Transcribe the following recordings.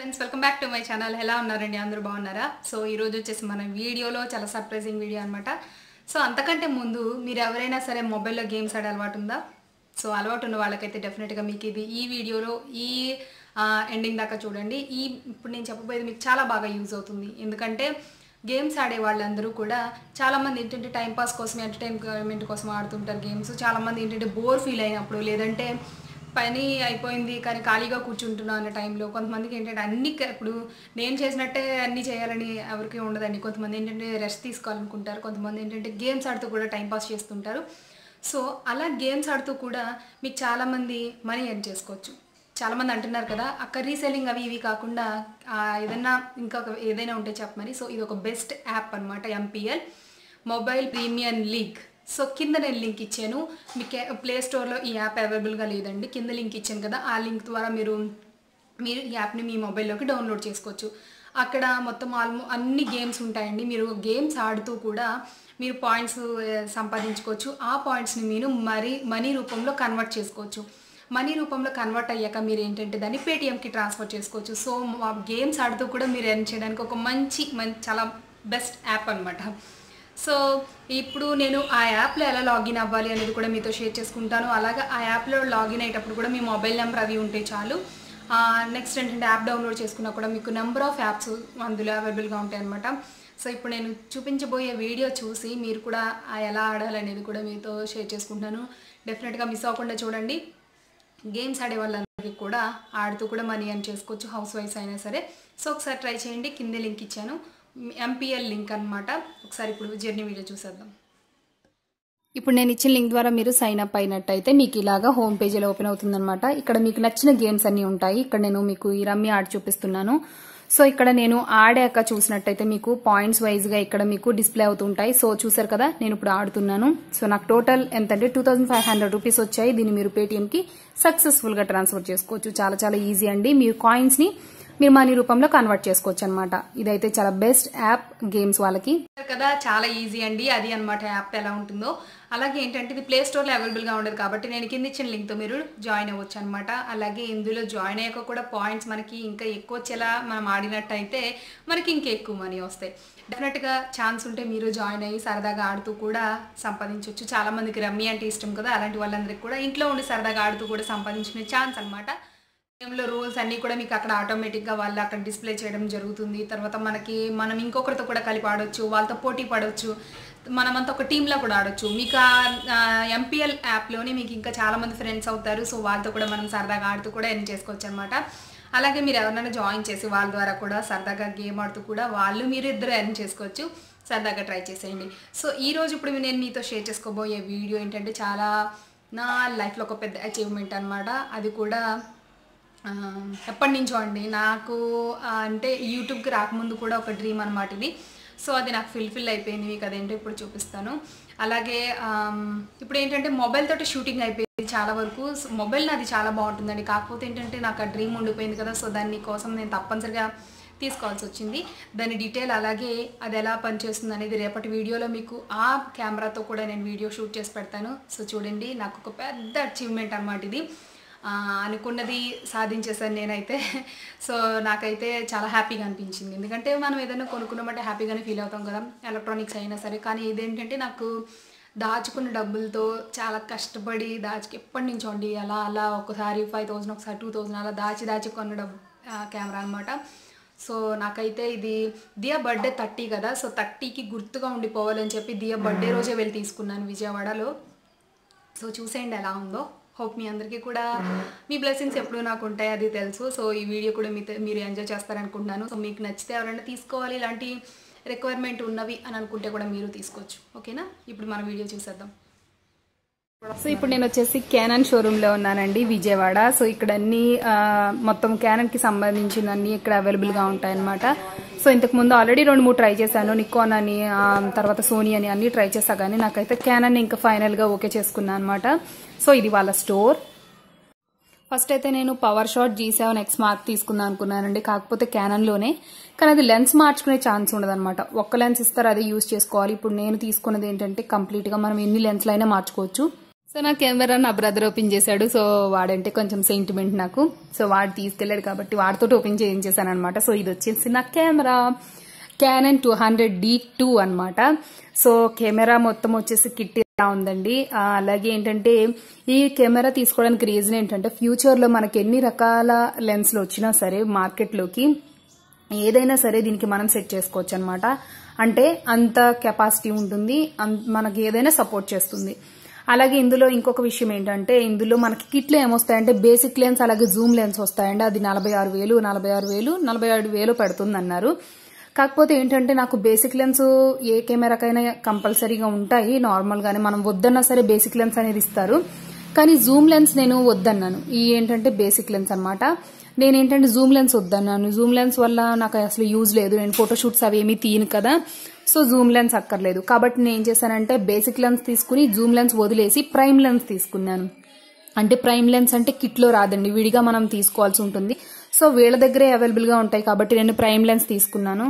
friends welcome back to my channel ఎలా ఉన్నారండి అందరూ బాగున్నారా సో ఈ రోజు వచ్చేసి మన వీడియోలో చాలా సర్ప్రైజింగ్ వీడియో అనమాట సో అంతకంటే ముందు మీరు ఎవరైనా సరే మొబైల్లో గేమ్స్ ఆడే అలవాటు ఉందా సో అలవాటు ఉన్న వాళ్ళకైతే డెఫినెట్గా మీకు ఇది ఈ వీడియోలో ఈ ఎండింగ్ దాకా చూడండి ఈ ఇప్పుడు నేను చెప్పబోయేది మీకు చాలా బాగా యూజ్ అవుతుంది ఎందుకంటే గేమ్స్ ఆడే వాళ్ళందరూ కూడా చాలామంది ఏంటంటే టైంపాస్ కోసం ఎంటర్టైన్మెంట్ కోసం ఆడుతుంటారు గేమ్స్ చాలామంది ఏంటంటే బోర్ ఫీల్ అయినప్పుడు లేదంటే పని అయిపోయింది కానీ ఖాళీగా కూర్చుంటున్నా అన్న టైంలో కొంతమందికి ఏంటంటే అన్ని క- ఇప్పుడు నేను చేసినట్టే అన్ని చేయాలని ఎవరికి ఉండదండి కొంతమంది ఏంటంటే రెస్ట్ తీసుకోవాలనుకుంటారు కొంతమంది ఏంటంటే గేమ్స్ ఆడుతూ కూడా టైం పాస్ చేస్తుంటారు సో అలా గేమ్స్ ఆడుతూ కూడా మీకు చాలామంది మనీ ఎర్న్ చేసుకోవచ్చు చాలామంది అంటున్నారు కదా అక్కడ రీసెల్లింగ్ అవి ఇవి కాకుండా ఆ, ఏదైనా ఇంకా ఒక- ఏదైనా ఉంటే చెప్పమని సో ఇది ఒక బెస్ట్ యాప్ అనమాట MPL mobile premium league so కింద నేను లింక్ ఇచ్చాను మీకు ప్లే స్టోర్లో ఈ యాప్ అవైలబుల్గా లేదండి కింద లింక్ ఇచ్చాను కదా ఆ లింక్ ద్వారా మీరు మీరు ఈ యాప్ని మీ మొబైల్లోకి డౌన్లోడ్ చేసుకోవచ్చు అక్కడ మొత్తం ఆల్మో అన్ని గేమ్స్ ఉంటాయండి మీరు గేమ్స్ ఆడుతూ కూడా మీరు పాయింట్స్ సంపాదించుకోవచ్చు ఆ పాయింట్స్ని మీరు మరీ మనీ రూపంలో కన్వర్ట్ చేసుకోవచ్చు మనీ రూపంలో కన్వర్ట్ అయ్యాక మీరు ఏంటంటే దాన్ని పేటిఎంకి ట్రాన్స్ఫర్ చేసుకోవచ్చు సో గేమ్స్ ఆడుతూ కూడా మీరు ఎర్న్ చేయడానికి ఒక మంచి మంచి చాలా బెస్ట్ యాప్ అనమాట సో ఇప్పుడు నేను ఆ యాప్లో ఎలా లాగిన్ అవ్వాలి అనేది కూడా మీతో షేర్ చేసుకుంటాను అలాగే ఆ యాప్లో లాగిన్ అయ్యేటప్పుడు కూడా మీ మొబైల్ నెంబర్ అవి ఉంటే చాలు నెక్స్ట్ ఏంటంటే యాప్ డౌన్లోడ్ చేసుకున్నా కూడా మీకు నెంబర్ ఆఫ్ యాప్స్ అందులో అవైలబుల్గా ఉంటాయి అనమాట సో ఇప్పుడు నేను చూపించబోయే వీడియో చూసి మీరు కూడా ఆ ఎలా ఆడాలనేది కూడా మీతో షేర్ చేసుకుంటున్నాను డెఫినెట్గా మిస్ అవ్వకుండా చూడండి గేమ్స్ ఆడే వాళ్ళందరికీ కూడా ఆడుతూ కూడా మనీ అని చేసుకోవచ్చు హౌస్ వైఫ్స్ అయినా సరే సో ఒకసారి ట్రై చేయండి కిందే లింక్ ఇచ్చాను ఎంపీఎల్ లింక్ అన్నమాట ఒకసారి ఇప్పుడు జర్నీ వీడియో చూసేద్దాం ఇప్పుడు నేను ఇచ్చిన లింక్ ద్వారా మీరు సైన్ అప్ అయినట్టయితే మీకు ఇలాగా హోమ్ పేజీలో ఓపెన్ అవుతుందన్నమాట ఇక్కడ మీకు నచ్చిన గేమ్స్ అన్ని ఉంటాయి ఇక్కడ నేను మీకు ఈ రమ్మీ ఆడి చూపిస్తున్నాను సో ఇక్కడ నేను ఆడాక చూసినట్టయితే మీకు పాయింట్స్ వైజ్ గా ఇక్కడ మీకు డిస్ప్లే అవుతుంటాయి సో చూసారు కదా నేను ఇప్పుడు ఆడుతున్నాను సో నాకు టోటల్ ఎంత అంటే two thousand five hundred rupees వచ్చాయి దీన్ని మీరు పేటిఎం కి సక్సెస్ఫుల్ గా ట్రాన్స్ఫర్ చేసుకోవచ్చు చాలా చాలా ఈజీ అండి మీరు కాయిన్స్ ని మీరు మనీ రూపంలో కన్వర్ట్ చేసుకోవచ్చు అనమాట ఇదైతే చాలా బెస్ట్ యాప్ గేమ్స్ వాళ్ళకి కదా చాలా ఈజీ అండి అది అనమాట యాప్ ఎలా ఉంటుందో అలాగే ఏంటంటే ఇది ప్లే స్టోర్లో అవైలబుల్గా ఉండదు కాబట్టి నేను కింద ఇచ్చిన లింక్తో మీరు జాయిన్ అవ్వచ్చు అనమాట అలాగే ఇందులో జాయిన్ అయ్యాక కూడా పాయింట్స్ మనకి ఇంకా ఎక్కువ వచ్చేలా మనం ఆడినట్టయితే మనకి ఇంకా ఎక్కువ మనీ వస్తాయి డెఫినెట్గా ఛాన్స్ ఉంటే మీరు జాయిన్ అయ్యి సరదాగా ఆడుతూ కూడా సంపాదించవచ్చు చాలా మందికి రమ్మీ అంటే ఇష్టం కదా అలాంటి వాళ్ళందరికీ కూడా ఇంట్లో ఉండి సరదాగా ఆడుతూ కూడా సంపాదించుకునే ఛాన్స్ అనమాట గేమ్లో రూల్స్ అన్నీ కూడా మీకు అక్కడ ఆటోమేటిక్గా వాళ్ళు అక్కడ డిస్ప్లే చేయడం జరుగుతుంది తర్వాత మనకి మనం ఇంకొకరితో కూడా కలిపి ఆడొచ్చు వాళ్ళతో పోటీ పడవచ్చు మనమంతా ఒక టీంలో కూడా ఆడొచ్చు మీకు ఆ ఎంపీఎల్ యాప్లోనే మీకు ఇంకా చాలా మంది ఫ్రెండ్స్ అవుతారు సో వాళ్ళతో కూడా మనం సరదాగా ఆడుతూ కూడా ఎర్న్ చేసుకోవచ్చు అనమాట అలాగే మీరు ఎవరినైనా జాయిన్ చేసి వాళ్ళ ద్వారా కూడా సరదాగా గేమ్ ఆడుతూ కూడా వాళ్ళు మీరు ఇద్దరు ఎర్న్ చేసుకోవచ్చు సరదాగా ట్రై చేసేయండి సో ఈ రోజు ఇప్పుడు నేను మీతో షేర్ చేసుకోబోయే వీడియో ఏంటంటే చాలా నా లైఫ్లో ఒక పెద్ద అచీవ్మెంట్ అనమాట అది కూడా ఆ, ఎప్పటి నుంచో అండి నాకు ఆ, అంటే యూట్యూబ్కి రాకముందు కూడా ఒక డ్రీమ్ అనమాట ఇది సో అది నాకు ఫిల్ఫిల్ అయిపోయింది మీకు అదేంటో ఇప్పుడు చూపిస్తాను అలాగే ఆమ్, ఇప్పుడు ఏంటంటే మొబైల్ తోటి షూటింగ్ అయిపోయింది చాలా వరకు సో మొబైల్ నాది చాలా బాగుంటుందండి కాకపోతే ఏంటంటే నాకు ఆ డ్రీమ్ ఉండిపోయింది కదా సో దాని కోసం నేను తప్పనిసరిగా తీసుకోవాల్సి వచ్చింది దాని డీటెయిల్ అలాగే అది ఎలా పనిచేస్తుంది అనేది రేపటి వీడియోలో మీకు ఆ కెమెరాతో కూడా నేను వీడియో షూట్ చేసి పెడతాను సో చూడండి నాకు ఒక పెద్ద అచీవ్మెంట్ అనమాట ఇది ఆ, అనుకున్నది సాధించేసాను నేనైతే సో నాకైతే చాలా హ్యాపీగా అనిపించింది ఎందుకంటే మనం ఏదైనా కొనుక్కున్నామంటే హ్యాపీగానే ఫీల్ అవుతాం కదా ఎలక్ట్రానిక్స్ అయినా సరే కానీ ఇదేంటంటే నాకు దాచుకున్న డబ్బులతో చాలా కష్టపడి దాచుకు ఎప్పటి నుంచో అండి అలా అలా ఒకసారి ఫైవ్ థౌసండ్ ఒకసారి టూ థౌసండ్ అలా దాచి దాచి కొన్న డబ్బు కెమెరా అనమాట సో నాకైతే ఇది దియా బర్త్డే థర్టీ కదా సో థర్టీకి గుర్తుగా ఉండిపోవాలని చెప్పి దియా బర్త్డే రోజే వెళ్ళి తీసుకున్నాను విజయవాడలో సో చూసేయండి ఎలా ఉందో హోప్ మీ అందరికీ కూడా మీ బ్లెస్సింగ్స్ ఎప్పుడు నాకు ఉంటాయి అది తెలుసు సో ఈ వీడియో కూడా మీతో మీరు ఎంజాయ్ చేస్తారనుకుంటున్నాను సో మీకు నచ్చితే ఎవరైనా తీసుకోవాలి ఇలాంటి రిక్వైర్మెంట్ ఉన్నవి అని అనుకుంటే కూడా మీరు తీసుకోవచ్చు ఓకేనా ఇప్పుడు మన వీడియో చూసేద్దాం సో ఇప్పుడు నేను వచ్చేసి క్యానన్ షోరూమ్ లో ఉన్నానండి విజయవాడ సో ఇక్కడ అన్ని ఆ, మొత్తం క్యానన్ కి సంబంధించిన అన్ని ఇక్కడ అవైలబుల్ గా ఉంటాయన్నమాట సో ఇంతకు ముందు ఆల్రెడీ రెండు మూడు ట్రై చేశాను నికాన్ అని ఆ, తర్వాత సోనీ అని అన్ని ట్రై చేశా కానీ నాకైతే క్యానన్ ఇంకా ఫైనల్ గా ఓకే చేసుకున్నాను అనమాట సో ఇది వాళ్ళ స్టోర్ ఫస్ట్ అయితే నేను PowerShot G seven X mark తీసుకుందాం అనుకున్నానండి కాకపోతే క్యానన్ లోనే కానీ అది లెన్స్ మార్చుకునే ఛాన్స్ ఉండదన్నమాట ఒక్క లెన్స్ ఇస్తారు అది యూజ్ చేసుకోవాలి ఇప్పుడు నేను తీసుకున్నది ఏంటంటే కంప్లీట్ గా మనం ఎన్ని లెన్స్లు అయినా మార్చుకోవచ్చు సో సో నా కెమెరా నా బ్రదర్ ఓపెన్ చేశాడు సో వాడంటే కొంచెం సెంటిమెంట్ నాకు సో వాడు తీసుకెళ్లాడు కాబట్టి వాడితో ఓపెన్ చేయించేసాను అనమాట సో ఇది వచ్చేసి నా camera Canon two hundred D two అనమాట సో కెమెరా మొత్తం వచ్చేసి కిట్ ఇలా ఉందండి ఆ, అలాగే ఏంటంటే ఈ కెమెరా తీసుకోవడానికి రీజన్ ఏంటంటే ఫ్యూచర్ లో మనకి ఎన్ని రకాల లెన్స్లు వచ్చినా సరే మార్కెట్లోకి ఏదైనా సరే దీనికి మనం సెట్ చేసుకోవచ్చు అనమాట అంటే అంత కెపాసిటీ ఉంటుంది అన్- మనకి ఏదైనా సపోర్ట్ చేస్తుంది అలాగే ఇందులో ఇంకొక విషయం ఏంటంటే ఇందులో మనకి కిట్లు ఏమొస్తాయంటే బేసిక్ లెన్స్ అలాగే జూమ్ లెన్స్ వస్తాయండి అది నలభై ఆరు వేలు నలభై ఆరు వేలు నలభై ఏడు వేలు పెడుతుంది అన్నారు కాకపోతే ఏంటంటే నాకు బేసిక్ లెన్స్ ఏ కెమెరాకైనా కంపల్సరీగా ఉంటాయి నార్మల్ గానే మనం వద్దన్నా సరే బేసిక్ లెన్స్ అనేది ఇస్తారు కానీ జూమ్ లెన్స్ నేను వద్దన్నాను ఈ ఏంటంటే బేసిక్ లెన్స్ అన్నమాట నేను ఏంటంటే జూమ్ లెన్స్ వద్దన్నాను జూమ్ లెన్స్ వల్ల నాకు అసలు యూజ్ లేదు నేను ఫోటోషూట్స్ అవి ఏమీ తీయను కదా సో జూమ్ లెన్స్ అక్కర్లేదు కాబట్టి నేను ఏం చేశానంటే బేసిక్ లెన్స్ తీసుకుని జూమ్ లెన్స్ వదిలేసి ప్రైమ్ లెన్స్ తీసుకున్నాను అంటే ప్రైమ్ లెన్స్ అంటే కిట్ లో రాదండి విడిగా మనం తీసుకోవాల్సి ఉంటుంది సో వీళ్ళ దగ్గరే అవైలబుల్ గా ఉంటాయి కాబట్టి నేను ప్రైమ్ లెన్స్ తీసుకున్నాను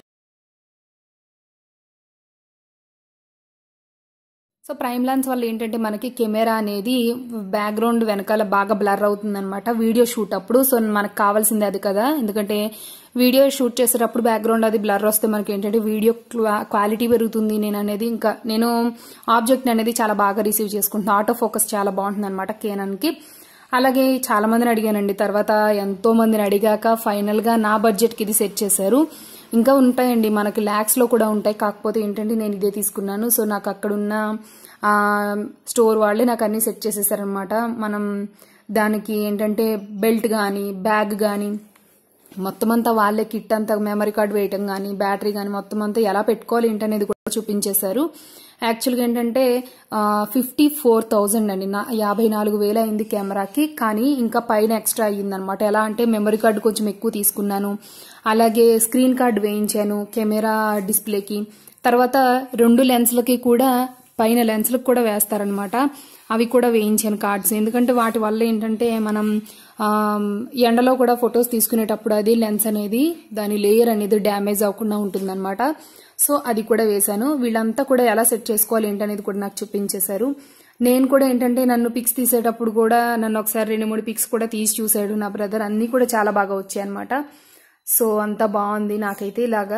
సో ప్రైమ్ లెన్స్ వల్ల ఏంటంటే మనకి కెమెరా అనేది బ్యాక్గ్రౌండ్ వెనకాల బాగా బ్లర్ అవుతుంది అనమాట వీడియో షూట్ అప్పుడు సో మనకు కావాల్సింది అది కదా ఎందుకంటే వీడియో షూట్ చేసేటప్పుడు బ్యాక్గ్రౌండ్ అది బ్లర్ వస్తే మనకి ఏంటంటే వీడియో క్వాలిటీ పెరుగుతుంది నేను అనేది ఇంకా నేను ఆబ్జెక్ట్ అనేది చాలా బాగా రిసీవ్ చేసుకుంటున్నాను ఆటో ఫోకస్ చాలా బాగుంటుంది అనమాట కేనన్ కి అలాగే చాలా మందిని అడిగానండి తర్వాత ఎంతో మందిని అడిగాక ఫైనల్ గా నా బడ్జెట్ కి ఇది సెట్ చేశారు ఇంకా ఉంటాయండి మనకి ల్యాక్స్ లో కూడా ఉంటాయి కాకపోతే ఏంటంటే నేను ఇదే తీసుకున్నాను సో నాకు అక్కడున్న ఆ, స్టోర్ వాళ్ళే నాకు అన్ని సెట్ చేసేసారనమాట మనం దానికి ఏంటంటే బెల్ట్ కానీ బ్యాగ్ కానీ మొత్తం అంతా వాళ్ళే కిట్ అంతా మెమరీ కార్డ్ వేయటం కానీ బ్యాటరీ కానీ మొత్తం అంతా ఎలా పెట్టుకోవాలి ఏంటనేది కూడా చూపించేశారు యాక్చువల్గా ఏంటంటే ఫిఫ్టీ ఫోర్ థౌజండ్ అండి నా యాభై నాలుగు వేలు అయింది కెమెరాకి కానీ ఇంకా పైన ఎక్స్ట్రా అయ్యింది అనమాట ఎలా అంటే మెమరీ కార్డు కొంచెం ఎక్కువ తీసుకున్నాను అలాగే స్క్రీన్ కార్డ్ వేయించాను కెమెరా డిస్ప్లేకి తర్వాత రెండు లెన్స్లకి కూడా పైన లెన్స్లకు కూడా వేస్తారనమాట అవి కూడా వేయించాను కార్డ్స్ ఎందుకంటే వాటి వల్ల ఏంటంటే మనం ఆ, ఎండలో కూడా ఫొటోస్ తీసుకునేటప్పుడు అది లెన్స్ అనేది దాని లేయర్ అనేది డ్యామేజ్ అవ్వకుండా ఉంటుందన్నమాట సో అది కూడా వేశాను వీళ్ళంతా కూడా ఎలా సెట్ చేసుకోవాలి ఏంటనేది కూడా నాకు చూపించేశారు నేను కూడా ఏంటంటే నన్ను పిక్స్ తీసేటప్పుడు కూడా నన్ను ఒకసారి రెండు మూడు పిక్స్ కూడా తీసి చూశాడు నా బ్రదర్ అన్ని కూడా చాలా బాగా వచ్చాయి అనమాట సో అంతా బాగుంది నాకైతే ఇలాగా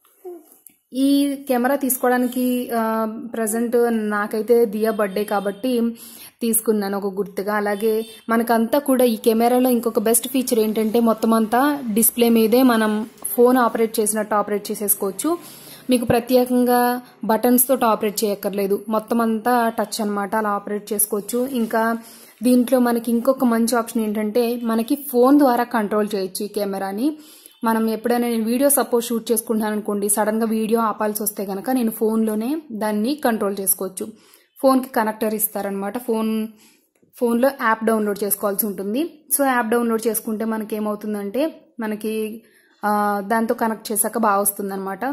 ఈ కెమెరా తీసుకోవడానికి ప్రజెంట్ నాకైతే దియా బర్త్డే కాబట్టి తీసుకున్నాను ఒక గుర్తుగా అలాగే మనకంతా కూడా ఈ కెమెరాలో ఇంకొక బెస్ట్ ఫీచర్ ఏంటంటే మొత్తం అంతా డిస్ప్లే మీదే మనం ఫోన్ ఆపరేట్ చేసినట్టు ఆపరేట్ చేసేసుకోవచ్చు మీకు ప్రత్యేకంగా బటన్స్ తోటి ఆపరేట్ చేయక్కర్లేదు మొత్తం అంతా టచ్ అన్నమాట అలా ఆపరేట్ చేసుకోవచ్చు ఇంకా దీంట్లో మనకి ఇంకొక మంచి ఆప్షన్ ఏంటంటే మనకి ఫోన్ ద్వారా కంట్రోల్ చేయొచ్చు ఈ కెమెరాని మనం ఎప్పుడైనా నేను వీడియో సపోజ్ షూట్ చేసుకుంటాను అనుకోండి సడన్ గా వీడియో ఆపాల్సి వస్తే గనక నేను ఫోన్లోనే దాన్ని కంట్రోల్ చేసుకోవచ్చు ఫోన్కి కనెక్టర్ ఇస్తారనమాట ఫోన్ ఫోన్లో యాప్ డౌన్లోడ్ చేసుకోవాల్సి ఉంటుంది సో యాప్ డౌన్లోడ్ చేసుకుంటే మనకి ఏమవుతుందంటే మనకి ఆ, దాంతో కనెక్ట్ చేశాక బాగా వస్తుంది అనమాట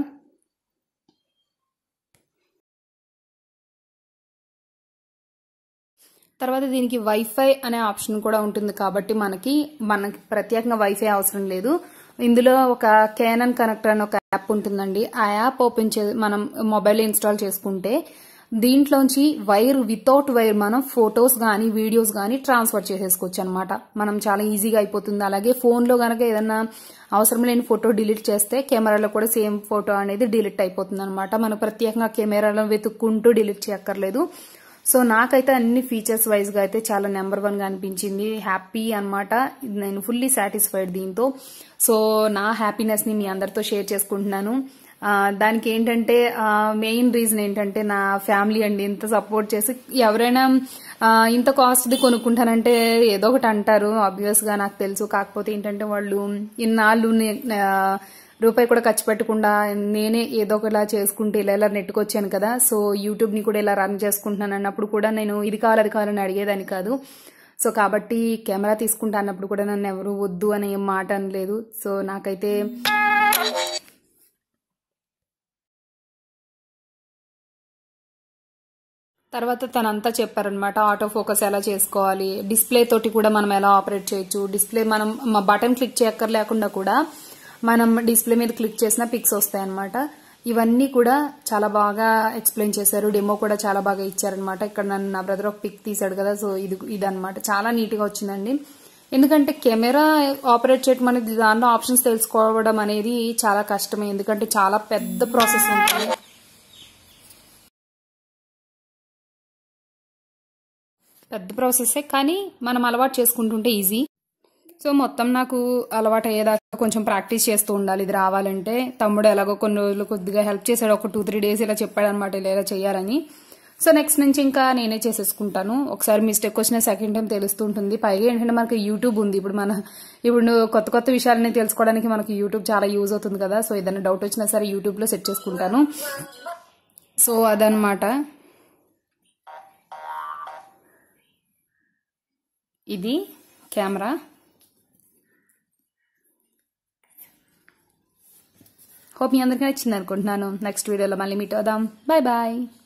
తర్వాత దీనికి వైఫై అనే ఆప్షన్ కూడా ఉంటుంది కాబట్టి మనకి మనకి ప్రత్యేకంగా వైఫై అవసరం లేదు ఇందులో ఒక కేనన్ కనెక్టర్ అని ఒక యాప్ ఉంటుందండి ఆ యాప్ ఓపెన్ చే మనం మొబైల్ ఇన్స్టాల్ చేసుకుంటే దీంట్లోంచి వైర్ వితౌట్ వైర్ మనం ఫొటోస్ కానీ వీడియోస్ కానీ ట్రాన్స్ఫర్ చేసేసుకోవచ్చు అనమాట మనం చాలా ఈజీగా అయిపోతుంది అలాగే ఫోన్లో గనక ఏదన్నా అవసరం లేని ఫోటో డిలీట్ చేస్తే కెమెరాలో కూడా సేమ్ ఫోటో అనేది డిలీట్ అయిపోతుంది అనమాట మనం ప్రత్యేకంగా కెమెరాలో వెతుక్కుంటూ డిలీట్ చేయక్కర్లేదు సో నాకైతే అన్ని ఫీచర్స్ వైజ్ గా అయితే చాలా నెంబర్ వన్ గా అనిపించింది హ్యాపీ అన్నమాట నేను ఫుల్లీ సాటిస్ఫైడ్ దీంతో సో నా హ్యాపీనెస్ ని మీ అందరితో షేర్ చేసుకుంటున్నాను ఆ, దానికి ఏంటంటే మెయిన్ రీజన్ ఏంటంటే నా ఫ్యామిలీ అండి ఇంత సపోర్ట్ చేసి ఎవరైనా ఆ, ఇంత కాస్ట్ది కొనుక్కుంటానంటే ఏదో ఒకటి అంటారు ఆబ్వియస్ గా నాకు తెలుసు కాకపోతే ఏంటంటే వాళ్ళు ఇన్నాళ్ళు నే- ఆ, రూపాయి కూడా ఖర్చు పెట్టకుండా నేనే ఏదో ఒకలా చేసుకుంటూ ఇలా ఇలా నెట్టుకొచ్చాను కదా సో యూట్యూబ్ ని కూడా ఇలా రన్ చేసుకుంటున్నాను అన్నప్పుడు కూడా నేను ఇది కావాలి అది కావాలని అడిగేదాన్ని కాదు సో కాబట్టి కెమెరా తీసుకుంటా అన్నప్పుడు కూడా నన్ను ఎవరు వద్దు అనే ఏం మాట అనలేదు సో నాకైతే తర్వాత తనంతా చెప్పారనమాట ఆటో ఫోకస్ ఎలా చేసుకోవాలి డిస్ప్లే తోటి కూడా మనం ఎలా ఆపరేట్ చేయొచ్చు డిస్ప్లే మనం బటన్ క్లిక్ చేయక్కర్ లేకుండా కూడా మనం డిస్ప్లే మీద క్లిక్ చేసిన పిక్స్ వస్తాయి అనమాట ఇవన్నీ కూడా చాలా బాగా ఎక్స్ప్లెయిన్ చేశారు డెమో కూడా చాలా బాగా ఇచ్చారనమాట ఇక్కడ నన్ను నా బ్రదర్ ఒక పిక్ తీశాడు కదా సో ఇది ఇదనమాట చాలా నీట్గా వచ్చిందండి ఎందుకంటే కెమెరా ఆపరేట్ చేయడం అనేది దాంట్లో ఆప్షన్స్ తెలుసుకోవడం అనేది చాలా కష్టమే ఎందుకంటే చాలా పెద్ద ప్రాసెస్ ఉంటుంది పెద్ద ప్రాసెసే కానీ మనం అలవాటు చేసుకుంటుంటే ఈజీ సో మొత్తం నాకు అలవాటు అయ్యేదాకా కొంచెం ప్రాక్టీస్ చేస్తూ ఉండాలి ఇది రావాలంటే తమ్ముడు ఎలాగో కొన్ని రోజులు కొద్దిగా హెల్ప్ చేశాడు ఒక టూ త్రీ డేస్ ఇలా చెప్పాడు అనమాట ఇలా ఇలా చేయాలని సో నెక్స్ట్ నుంచి ఇంకా నేనే చేసేసుకుంటాను ఒకసారి మిస్టేక్ వచ్చిన సెకండ్ టైం తెలుస్తూ ఉంటుంది పైగా ఏంటంటే మనకి యూట్యూబ్ ఉంది ఇప్పుడు మన ఇప్పుడు కొత్త కొత్త విషయాలని తెలుసుకోవడానికి మనకి యూట్యూబ్ చాలా యూజ్ అవుతుంది కదా సో ఏదైనా డౌట్ వచ్చినా సరే యూట్యూబ్లో సెట్ చేసుకుంటాను సో అదనమాట ఇది కెమెరా హోప్ మీ అందరికీ నచ్చింది అనుకుంటున్నాను నెక్స్ట్ వీడియోలో మళ్ళీ మీట్ అవుదాం బాయ్ బాయ్